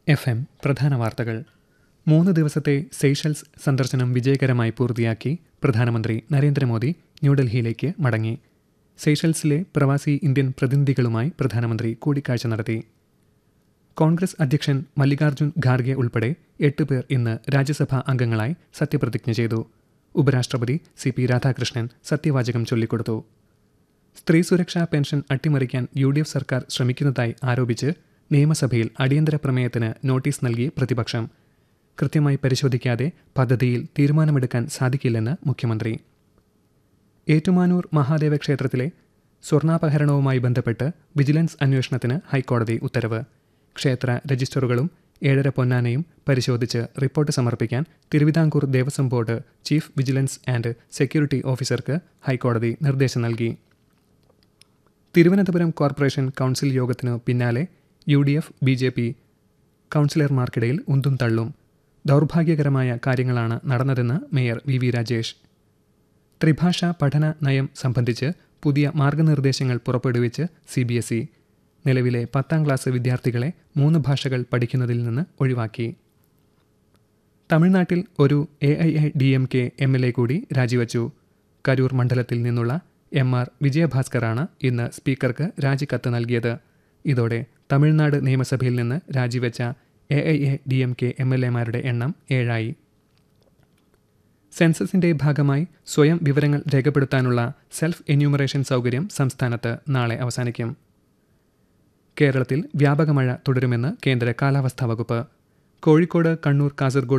F M പ്രധാന വാർത്തകൾ മൂന്ന് ദിവസത്തെ സെയ്ഷൽസ് സന്ദർശനം വിജയകരമായി പൂർത്തിയാക്കി പ്രധാനമന്ത്രി നരേന്ദ്രമോദി ന്യൂഡൽഹിയിലേക്ക് മടങ്ങി സെയ്ഷൽസിലെ പ്രവാസി ഇന്ത്യൻ പ്രതിനിധികളുമായി പ്രധാനമന്ത്രി കൂടിക്കാഴ്ച നടത്തി കോൺഗ്രസ് അധ്യക്ഷൻ മല്ലികാർജ്ജുൻ ഖാർഗെ ഉൾപ്പെടെ എട്ട് പേർ ഇന്ന് രാജ്യസഭാ അംഗങ്ങളായി സത്യപ്രതിജ്ഞ ചെയ്തു ഉപരാഷ്ട്രപതി സി പി രാധാകൃഷ്ണൻ സത്യവാചകം ചൊല്ലിക്കൊടുത്തു സ്ത്രീ സുരക്ഷാ പെൻഷൻ അട്ടിമറിക്കാൻ യു ഡി എഫ് സർക്കാർ ശ്രമിക്കുന്നതായി ആരോപിച്ച് നിയമസഭയിൽ അടിയന്തര പ്രമേയത്തിന് നോട്ടീസ് നൽകി പ്രതിപക്ഷം കൃത്യമായി പരിശോധിക്കാതെ പദ്ധതിയിൽ തീരുമാനമെടുക്കാൻ സാധിക്കില്ലെന്ന് മുഖ്യമന്ത്രി ഏറ്റുമാനൂർ മഹാദേവ ക്ഷേത്രത്തിലെ സ്വർണ്ണാപഹരണവുമായി ബന്ധപ്പെട്ട് വിജിലൻസ് അന്വേഷണത്തിന് ഹൈക്കോടതി ഉത്തരവ് ക്ഷേത്ര രജിസ്റ്ററുകളും ഏഴര പൊന്നാനയും പരിശോധിച്ച് റിപ്പോർട്ട് സമർപ്പിക്കാൻ Travancore Devaswom board chief vigilance and security ഓഫീസർക്ക് ഹൈക്കോടതി നിർദ്ദേശം നൽകി തിരുവനന്തപുരം കോർപ്പറേഷൻ കൗൺസിൽ യോഗത്തിനു പിന്നാലെ U D F B J P കൗൺസിലർമാർക്കിടയിൽ ഉന്തും തള്ളും ദൗർഭാഗ്യകരമായ കാര്യങ്ങളാണ് നടന്നതെന്ന് മേയർ വി വി രാജേഷ് ത്രിഭാഷാ പഠന നയം സംബന്ധിച്ച് പുതിയ മാർഗനിർദ്ദേശങ്ങൾ പുറപ്പെടുവിച്ച് സി ബി എസ് ഇ നിലവിലെ പത്താം ക്ലാസ് വിദ്യാർത്ഥികളെ മൂന്ന് ഭാഷകൾ പഠിക്കുന്നതിൽ നിന്ന് ഒഴിവാക്കി തമിഴ്നാട്ടിൽ ഒരു A I A D M K M L A കൂടി രാജിവച്ചു കരൂർ മണ്ഡലത്തിൽ നിന്നുള്ള എം ആർ വിജയഭാസ്കറാണ് ഇന്ന് സ്പീക്കർക്ക് രാജിക്കത്ത് നൽകിയത് ഇതോടെ തമിഴ്നാട് നിയമസഭയിൽ നിന്ന് രാജിവെച്ച A I A D M K M L എമാരുടെ എണ്ണം ഏഴായി സെൻസസിന്റെ ഭാഗമായി സ്വയം വിവരങ്ങൾ രേഖപ്പെടുത്താനുള്ള സെൽഫ് എന്യൂമറേഷൻ സൗകര്യം സംസ്ഥാനത്ത് നാളെ അവസാനിക്കും കേരളത്തിൽ വ്യാപക മഴ തുടരുമെന്ന് കേന്ദ്ര കാലാവസ്ഥാ വകുപ്പ് കോഴിക്കോട് കണ്ണൂർ കാസർഗോഡ്